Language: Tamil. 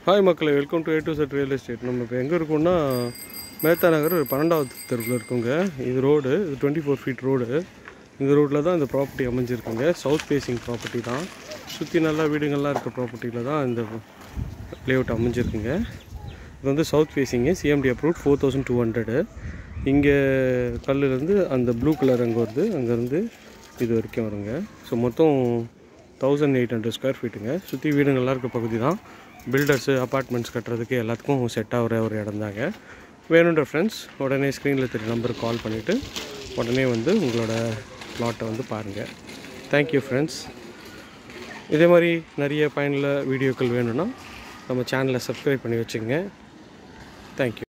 ஹாய் மக்களே welcome to A to Z real estate நம்ம இப்போ எங்கே இருக்கோம்னா மேத்தா நகர் ஒரு பன்னெண்டாவது தெருவில் இருக்குங்க இது ரோடு இது டுவெண்ட்டி ஃபோர் ஃபீட் ரோடு இந்த ரோட்டில் தான் இந்த ப்ராப்பர்ட்டி அமைஞ்சிருக்குங்க சவுத் ஃபேசிங் ப்ராப்பர்ட்டி தான் சுற்றி நல்லா வீடுங்கள்லாம் இருக்க ப்ராப்பர்ட்டியில் தான் இந்த லேஅவுட் அமைஞ்சிருக்குங்க இது வந்து south facing CMD approve four thousand two hundred இங்கே கல்லுலேருந்து அந்த ப்ளூ கலர் அங்கே வருது அங்கேருந்து இது வரைக்கும் வருங்க ஸோ மொத்தம் தௌசண்ட் எயிட் ஹண்ட்ரட் ஸ்கொயர் ஃபீட்டுங்க சுற்றி வீடுங்கள்லாம் இருக்க பகுதி தான் பில்டர்ஸு அப்பார்ட்மெண்ட்ஸ் கட்டுறதுக்கு எல்லாத்துக்கும் செட் ஆகிற ஒரு இடம் தாங்க வேணுன்ற ஃப்ரெண்ட்ஸ் உடனே ஸ்க்ரீனில் தெரிய நம்பருக்கு கால் பண்ணிவிட்டு உடனே வந்து உங்களோட ப்ளாட்டை வந்து பாருங்கள் தேங்க்யூ ஃப்ரெண்ட்ஸ் இதே மாதிரி நிறைய பயனுள்ள வீடியோக்கள் வேணும்னா நம்ம சேனலை சப்ஸ்கிரைப் பண்ணி வச்சுங்க தேங்க்யூ